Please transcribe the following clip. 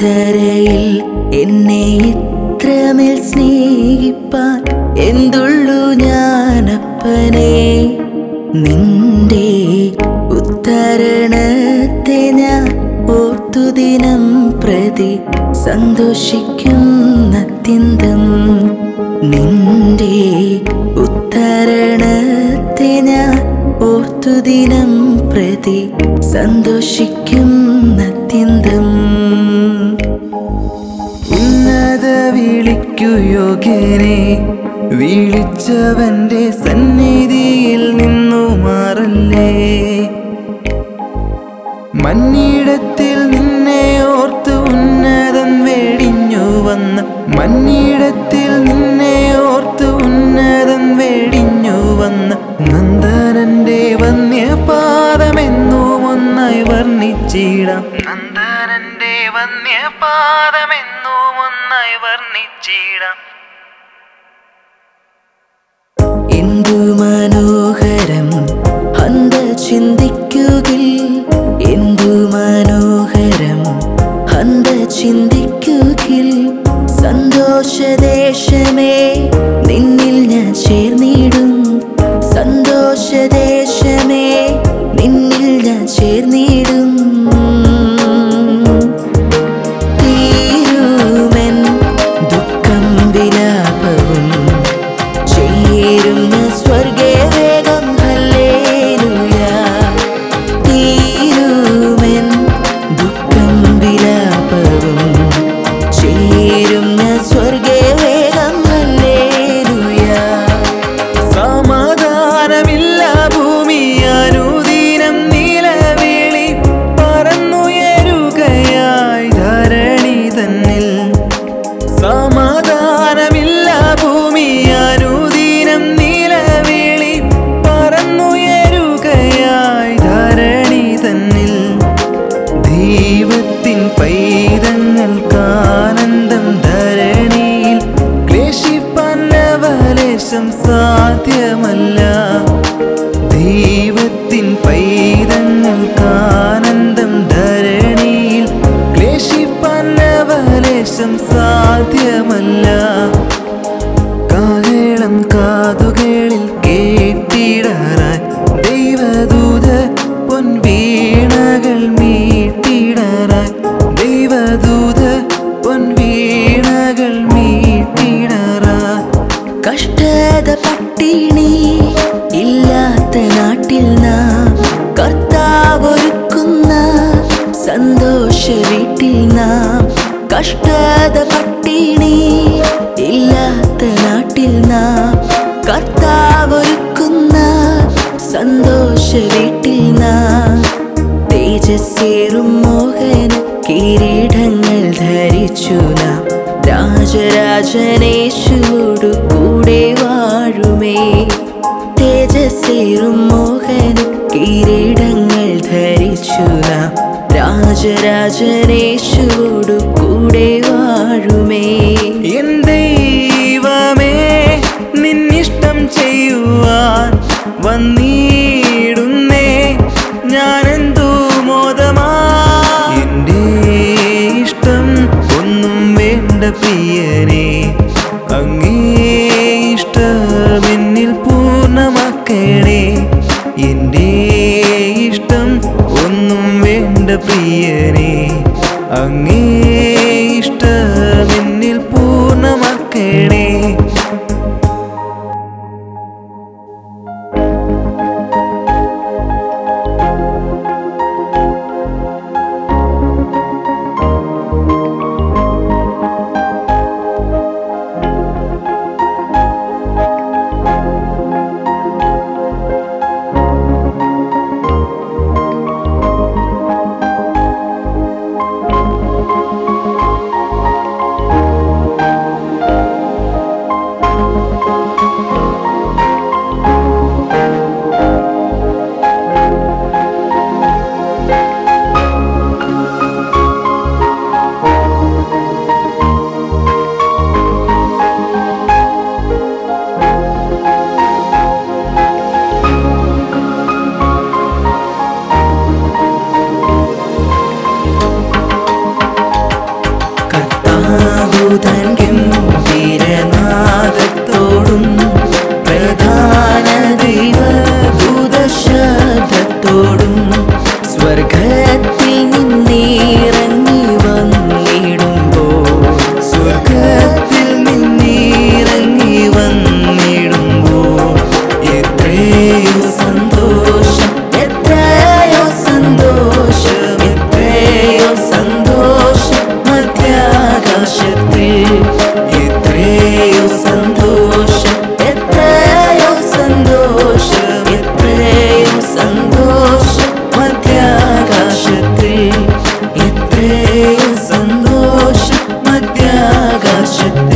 ഇത്തരയിൽ എന്നെ ഇത്രമേൽ സ്നേഹിപ്പാൻ എന്തുള്ളു ഞാനപ്പനെ നിന്റെ ഉത്തരണത്തെ ഞാൻ ഓർത്തു ദിനം പ്രതി സന്തോഷിക്കുന്നത്യന്തം നിന്റെ ഉത്തരണത്തെ ഞാൻ ഓർത്തു ദിനം പ്രതി സന്തോഷിക്കുന്നത്യന്തം ഉന്നത വിളിക്കു യോഗ്യനെ വിളിച്ചവന്റെ സന്നിധിയിൽ നിന്നു മാറല്ലേ മന്നിടത്തിൽ നിന്നെ ഓർത്ത് ഉന്നതൻ വേടിഞ്ഞു വന്ന് മന്നിടത്തിൽ നിന്നെ ഓർത്ത് ഉന്നതൻ വേടിഞ്ഞു വന്ന് നന്ദനന്റെ വന്യപാദമെന്നും ഒന്നായി വർണ്ണിച്ചിടാം നന്ദനന്റെ വന്യപാദമെന്നും ഒന്നായി വർണ്ണിച്ചിടാം എന്തു മനോഹരം ഹന്ത ചിന്തിക്കുകിൽ എന്തു മനോഹരം ഹന്ത ചിന്തിക്കുകിൽ സന്തോഷദേശമേ നിന്നിൽ ഞാൻ ചേർന്നിടും സന്തോഷദേശമേ നിന്നിൽ ഞാൻ ചേർന്നിടും തീരുമെൻ ദുഃഖം വിലാപവും ചേരുന്ന സ്വർഗേ വേഗം ഹല്ലേലൂയ തീരുമെൻ ദുഃഖം വിലാപവും ചേരുന്ന സ്വർഗേ വേഗം ഹല്ലേലൂയ സമാധാനമില്ല ഭൂമി അനുദിനം നിലവിളി പറന്നുയരുകയായി ധരണി തന്നിൽ സമാധാനമില്ല ഭൂമി അനുദിനം നിലവിളി പറന്നുയരുകയായി ധരണി തന്നിൽ ദൈവത്തിൻ പൈതങ്ങൾക്കാനന്ദം ധരണിയിൽ ക്ലേശിപ്പാൻ ലവലേശം സാധ്യമല്ല ദൈവത്തിൻ പൈതങ്ങൾക്കാനന്ദം ധരണിയിൽ ക്ലേശിപ്പാൻ ലവലേശം സാധ്യമല്ല കാഹളം കാതുകളിൽ കേട്ടിടറായി ദൈവദൂത പൊൻവീണകൾ മീട്ടിടറായി ദൈവദൂത പൊൻവീണകൾ മീട്ടിടറായി കഷ്ടത പട്ടിണി ഇല്ലാത്ത നാട്ടിൽ നാം കർത്താവൊരുക്കുന്ന സന്തോഷ വീട്ടിൽ നാം കഷ്ടത പട്ടിണി ഇല്ലാത്ത നാട്ടിൽ നാം കർത്താവൊരുക്കുന്ന സന്തോഷ വീട്ടിൽ നാം തേജസ്സേറും മോഹന കിരീടങ്ങൾ ധരിച്ചു നാം രാജരാജനേശുവോടു കൂടെ വാഴുമേ തേജസ്സേറും മോഹന കിരീടങ്ങൾ ധരിച്ചു നാം രാജരാജനേശുവോടു കൂടെ വാഴുമേ എൻ ദൈവമേ നിന്നിഷ്ടം ചെയ്യുവാൻ വന്നിടുന്നേ ഞാനെന്തു മോദമാ എൻ്റെ ഇഷ്ടം ഒന്നും വേണ്ട പ്രിയനെ അങ്ങേ ഇഷ്ടം എന്നിൽ പൂർണ്ണമാക്കണേ എൻ്റെ ഇഷ്ടം ഒന്നും വേണ്ട പ്രിയനെ അങ്ങേ ഇഷ്ടം എന്നിൽ പൂർണ്ണമാക്കണേ ശക്തി